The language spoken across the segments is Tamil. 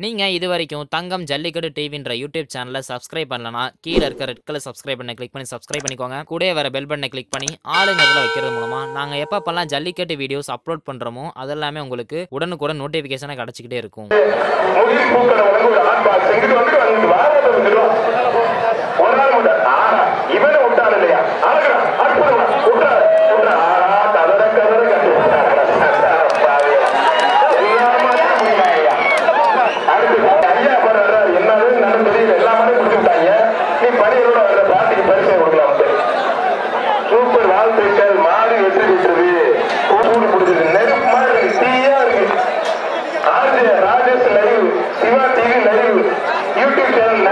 நீங்க இது வரைக்கும் தங்கம் ஜல்லிக்கட்டு டிவின்ற யூடியூப் சேனலை சப்ஸ்கிரைப் பண்ணலனா கீழே இருக்க ரெட் கலர் சப்ஸ்கிரைப் பண்ண கிளிக் பண்ணி சப்ஸ்கிரைப் பண்ணிக்கோங்க கூட வர பெல் பட்டனை கிளிக் பண்ணி ஆளுங்கிறதுல வைக்கிறது மூலமா நாங்க எப்பப்பெல்லாம் ஜல்லிக்கட்டு வீடியோஸ் அப்லோட் பண்றோமோ அதெல்லாமே உங்களுக்கு உடனுக்குடன் நோட்டிபிகேஷனா கிடைச்சிக்கிட்டே இருக்கும் முகில் பூக்களை வந்து ஒரு ஹாட் பாக்ஸ் இங்கிட்டு வந்துட்டு வந்து வாரத்தை வந்துடும் ஒரு நாள் மட்டும் ஆனா இவனை விட்டான் இல்லையா அழகா அற்புதமா விட்டா விட்டா ஆஹா கதற கதற கட்டு அடுத்து ஐயா பாரு என்னது நான் தெரியல எல்லா மாதிரி முடிச்சு விட்டாங்க நீ பணியோட வர்ற பாட்டிக்கு பரிசை கொடுக்கலாம் வந்து சூப்பர் வாழ்த்துக்கள் மாறி வெற்றி பெற்றது கூடு பிடிச்சது நெருப்பு மாதிரி இருக்கு தீயா இருக்கு RJ Rajesh live Siva TV live YouTube channel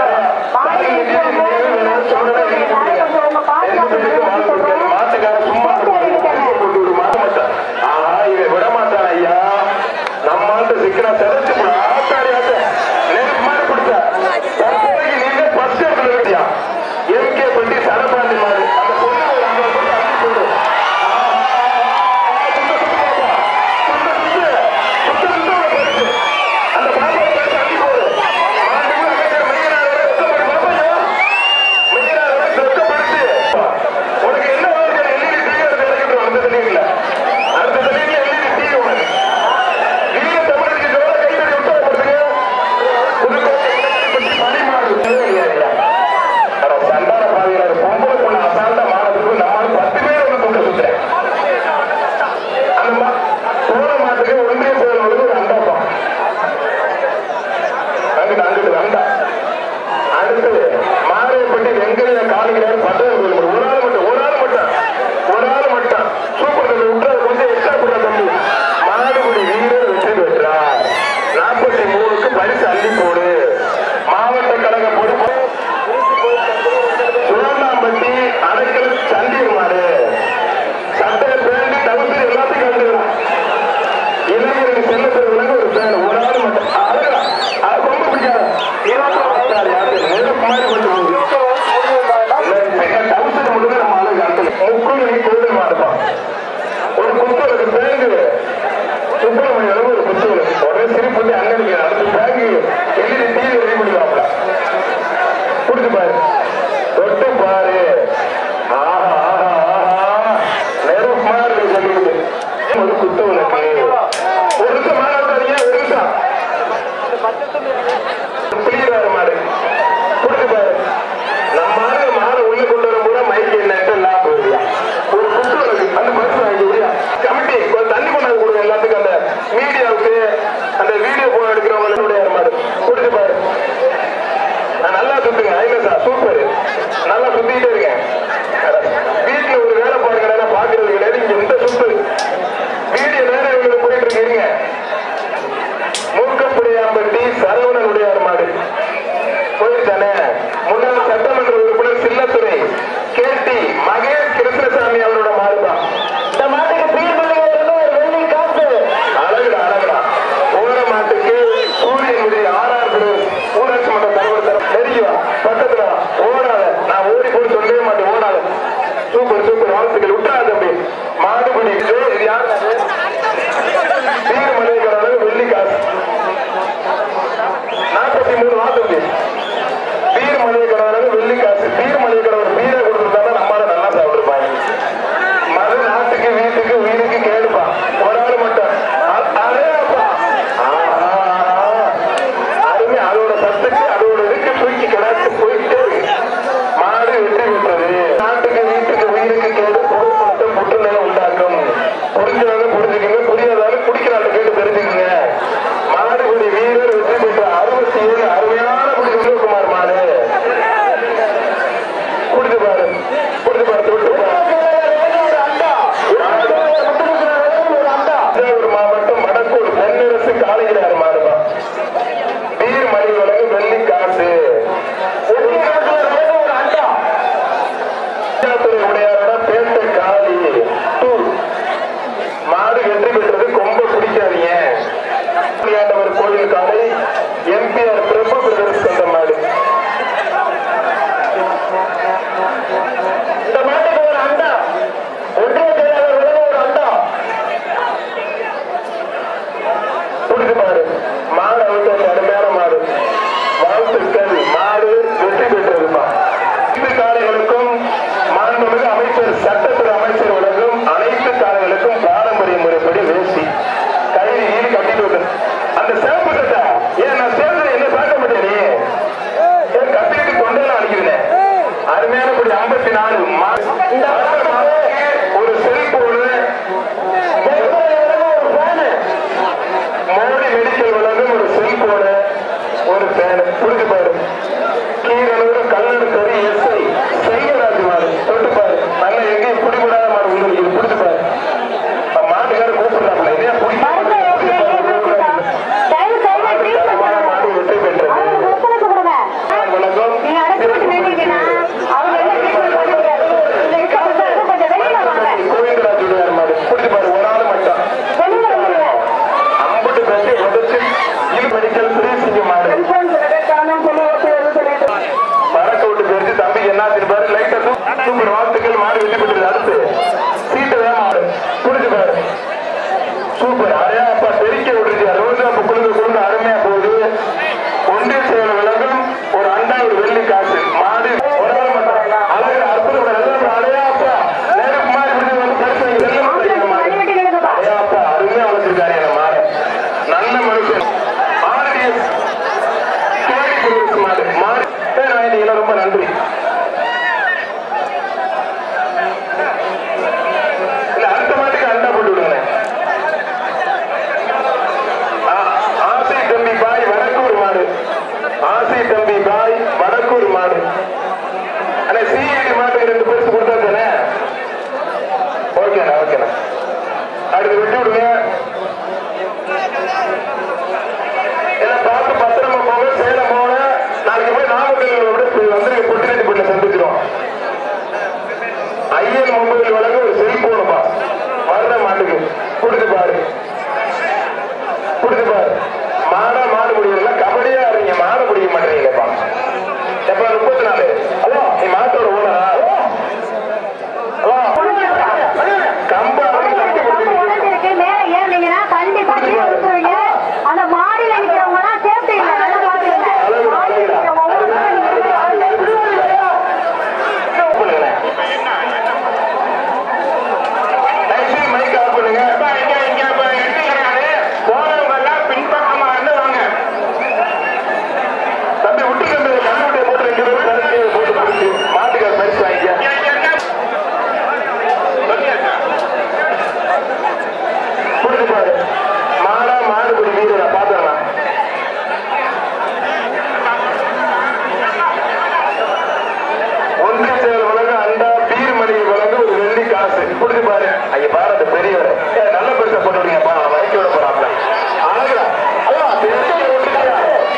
மாட்டுக்கார சும்மா போட்டு விடு மாட்ட மாட்டான் ஆஹா இதை விட மாட்டான் ஐயா நம்ம ஆட்டு சிக்கனா செதைச்சு போட ஆட்டாடி ஆட்ட நெருப்பு மாதிரி கொடுத்தா தற்போதைக்கு நீங்க ஃபர்ஸ்ட் இடத்துல இருக்கியா எம்கே பட்டி சரபாண்டி மாதிரி அந்த பொண்ணு ஒரு ஐம்பது போட்டு அடிச்சு போடு சண்டார பாதையில பொம்பளை பொண்ணு அசால்ட்டா மாறதுக்கு நம்மளால பத்து பேர் வந்து தூக்க சுத்துறேன் அந்த மா- போன மாட்டுக்கு ஒன்றிய செயல் வந்து ஒரு அண்டாப்பம் அங்கிட்டு அங்கிட்டு அண்டா அடுத்து மாரியப்பட்டி வெங்கரிய காலிகிறார் பட்டயம் கோயில் ஒரு ஆள் மட்டும் ஒரு ஆள் மட்டும் ஒரு ஆள் மட்டும் சூப்பர் தம்பி விட்டு கொஞ்சம் எக்ஸ்ட்ரா கொடுற தம்பி மாடுபடி வீரர் வெற்றி பெற்றார் நாற்பத்தி மூணுக்கு பரிசு அள்ளி போடு மாவட்ட கழக பொறுப்பு சுரண்டாம்பட்டி அடைக்கல் சண்டீர் மாடு சட்டை பேண்ட் டவுசர் எல்லாத்தையும் கண்டுக்கலாம் இளைஞருக்கு செல்ல பெறுவதற்கு ஒரு பேண்ட் ஒரு ஆள் மட்டும் அழகா அது ரொம்ப பிடிக்காது இருபத்தி ஆறு யாரு நெருப்பு மாதிரி கொண்டு வந்து டவுசர் மட்டும் நம்ம ஆளுக்கு அண்டல முக்குழி கோவில் மாடுப்பான் ஒரு குத்துவலுக்கு பேங்கு சுப்பிரமணிய அளவு ஒரு குத்துவலுக்கு உடனே சிரிப்பு அண்ணனுக்கு அடுத்த பேங்கு எல்இடி டிவி ரெடி பண்ணிடுவாப்ல புடிச்சு பாரு தொட்டு பாரு ஆஹா ஆஹா ஆஹா நெருப்பு மாதிரி சொல்லிடுது ஒரு குத்து உனக்கு ஒரு நிமிஷம் மாறாட்டாதீங்க ஒரு நிமிஷம் புரியுறாரு மாடு புடிச்சு பாரு நம்ம மாடு மாடு உள்ள கொண்டு வரும் கூட மைக்கு என்னட்டு எல்லாம் போயிடுயா ஒரு குத்து உனக்கு அந்த பரிசு வாங்கி விடியா கமிட்டி கொஞ்சம் தண்ணி கொண்டாந்து கொடுங்க எல்லாத்துக்கும் அந்த மீடியாவுக்கு அந்த வீடியோ போன் எடுக்கிறவங்களுடைய மாடு புடிச்சு பாரு நான் நல்லா சுத்துங்க ஐலசா சூப்பர் நல்லா சுத்திக்கிட்டே இருக்கேன் வீட்டுல ஒரு வேலை பாருங்க பாக்குறது கிடையாது இங்க இந்த சுத்து வீடியோ நேரம் இவங்களுக்கு போயிட்டு இருக்கீங்க மூக்கப்புடையாம்பட்டி சரவணனுடைய மாடு போயிருச்சானே முன்னாள் சட்டமன்ற உறுப்பினர் சின்னத்துறை கேட்டி மகேஷ் கிருஷ்ணசாமி அவரோட மாடுதான் இந்த மாட்டுக்கு தீர்ப்பளிக்கிறது ஒரு வெள்ளி காசு அழகுடா அழகுடா போற மாட்டுக்கு சூரியன் உதய ஆறார் திரு ஊராட்சி மன்ற தலைவர் தர நெருங்கி வா பக்கத்துல வா. ஓடாத நான் ஓடி போய் சொல்லவே மாட்டேன் ஓடாத சூப்பர் சூப்பர் வாழ்த்துக்கள் விட்டாத தம்பி மாடுபிடி இது இது யார் தீர்மலைக்காரர்கள் வெள்ளி காசு நாற்பத்தி மூணு வாத்தம்பி பீர் மளிகைக்கடவுக்கு வெள்ளி காசு பீர் மளிகைக்கடவுக்கு பீரை கொடுத்துருந்தா நம்மளால நல்லா சாப்பிட்டுருப்பாங்க மது நாட்டுக்கு வீட்டுக்கு உயிருக்கு கேடுப்பா ஒரு ஆள் மட்டும் அ- அதே அப்பா ஆஹா. அருமை அதோட சத்துக்கு அதோட இதுக்கு தூக்கி கிடாச்சு போயிட்டே இருக்கு மாடு வெற்றி பெற்றது நாட்டுக்கு வீட்டுக்கு உயிருக்கு கேடு பொருள் மட்டும் புற்றுநோய் உண்டாக்கும் புரிஞ்சவங்க புரிஞ்சுக்கங்க என்ன பாரு லைட்டா சூப்பர் வாழ்த்துக்கள் மாடு வெற்றி பெற்றது அடுத்து சீட்டு தான் மாடு புரிஞ்சு பாரு சூப்பர் அரையா அப்பா தெரிக்க விட்டுருச்சு ரோஜா அப்ப குழுங்க குழுங்க அருமையா போகுது ஒன்றிய செயல் விலகும் ஒரு அண்டா ஒரு வெள்ளி காசு மாடு ஒரு நாள் மட்டும் அழகு அற்புதம் எல்லாம் அரையா அப்பா நேருக்கு மாறி விட்டு வந்து பரிசு வாங்கி வெல்ல மாட்டேங்கிற மாடு அரையா அப்பா அருமையா வளர்ச்சிருக்காரு அந்த மாடு நல்ல மனுஷன் ஆர்டிஎஸ் தேடி கொடுத்து மாடு மாடு பேர் வாங்கிட்டீங்கன்னா ரொம்ப நன்றி இல்ல அடுத்த மாட்டுக்கு அண்டா போட்டு விடுங்க ஆ- ஆசை தம்பி பாய் வடக்கூர் மாடு ஆசை தம்பி பாய் வடக்கூர் மாடு அண்ணா சிஐடி மாட்டுக்கு ரெண்டு பரிசு கொடுத்தா தானே ஓகேண்ணா ஓகேண்ணா அடுத்து விட்டு விடுங்க எல்லாம் பார்த்து பத்திரமா போங்க சேலம் போங்க நாளைக்கு போய் நாமக்கல் விட போய் வந்து பொட்டிரெட்டிப்பட்டில் சந்திச்சிடும் ஐயன் மொபைல் வழங்க ஒரு செல்போனுப்பா வர்ற மாட்டுக்கு கொடுத்து பாரு கொடுத்து பாரு மாடா மாடு முடியல கபடியா இருங்க மாடு முடிய மாட்டீங்கப்பா எப்ப முப்பத்தி நாலு ஹலோ நீ மாட்டோட ஓனரா ஹலோ கம்பா கட்டி கொடுத்து மேல ஏறினீங்கன்னா கண்டிப்பா கீழே விட்டுருவீங்க அந்த மாடியில நிக்கிறவங்க எல்லாம் சேஃப்டி இல்ல நல்லா பாத்துக்கங்க மாடியில நிக்கிறவங்க ஒவ்வொருத்தரும் பண்ணுங்க தயவுசெய்து மைக் ஆஃப் பண்ணுங்க இங்க இங்க இப்ப எடுத்துக்கிறாரு போனவங்க எல்லாம் பின்பக்கமா இருந்து வாங்க தம்பி விட்டு தம்பி கம்ப்யூட்டர் போட்டு ரெண்டு பேரும் கடைசி போட்டு கொடுத்து மாட்டுக்கார பரிசு வாங்கிக்க கொடுத்து பாரு மாடா மாடுபடி வீரரை பாத்துக்கலாம் ஒன்றிய செயல் வழங்க அண்டா பீர் மளிகை வழங்க ஒரு வெள்ளி காசு கொடுத்து பாரு ஐயா பாரு அந்த பெரியவர் ஏய், நல்ல பெருசா போட்டு விடுங்கப்பா அவன் வைக்க விட போறாப்ல அழகுடா ஐயா பெரிய விட்டுட்டியா?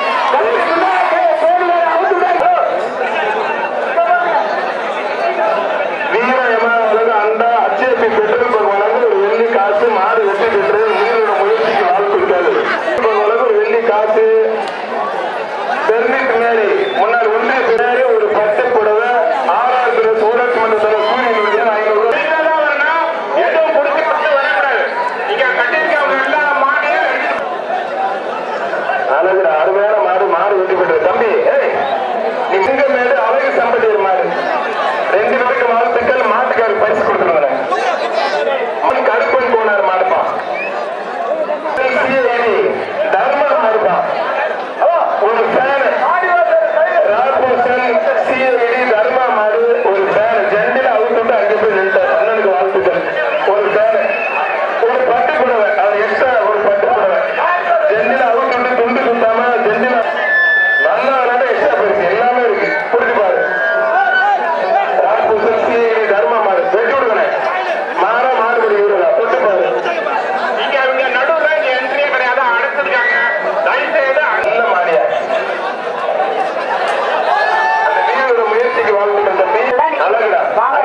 வீர யமன வழங்க அண்டா அச்சேபி பெட்ரோல் பங்க் வழங்க ஒரு வெள்ளி காசு மாடு வெற்றி பெற்று உயிரோட முயற்சிக்கு வாழ்த்துக்கள் வழங்க ஒரு வெள்ளி காசு பெர்மிட் மேரி முன்னாள் ஒன்றிய பின்னாடி ஒரு பட்டு புடவை ஆறாவது கிலோ சூரத் மண்டலத்துல சூரியன் விடுதல் ஐநூறு எதுவும் பிடிச்சி பட்டு வரக்கூடாது நீங்க கட்டிருக்கவங்க எல்லா மாடையும் அழகு அருமையான மாடு மாடு வெட்டி பெற்றது தம்பி ஏய் நீ சிங்க மேடு அழகு சம்பதியர் மாடு ரெண்டு பேருக்கு வாழ்த்துக்கள் மாட்டுக்காரு பரிசு கொடுத்துருங்க அவன் கருப்பன் போனார் மாடுப்பா தர்ம மாடுப்பா ஒரு ஃபேன் ராபோசன் சிஐடி தர்மா மாடு ஒரு ஃபேன் ஜெண்டில் அவுட் விட்டு அங்கே போய் நின்றார் அண்ணனுக்கு வாழ்த்துக்கள் ஒரு ஃபேன் ஒரு பட்டு புடவை அது எக்ஸ்ட்ரா ஒரு பட்டு புடவை ஜெண்டில் அவுட் விட்டு துண்டு சுத்தாம ஜெண்டில் நல்லா விளையாட எக்ஸ்ட்ரா பரிசு எல்லாமே இருக்கு புரிஞ்சு பாரு ராபோசன் சிஐடி தர்மா மாடு வெட்டி விடுங்கண்ணே மாறா மாடுபடி வீரரா தொட்டு பாரு இங்க அவங்க நடுவுல இங்க என்ட்ரியே கிடையாது அடைச்சிருக்காங்க தயவுசெய்து நல்ல மாடியா அந்த வீரரோட முயற்சிக்கு வாழ்த்துக்கள் தம்பி அழகுடா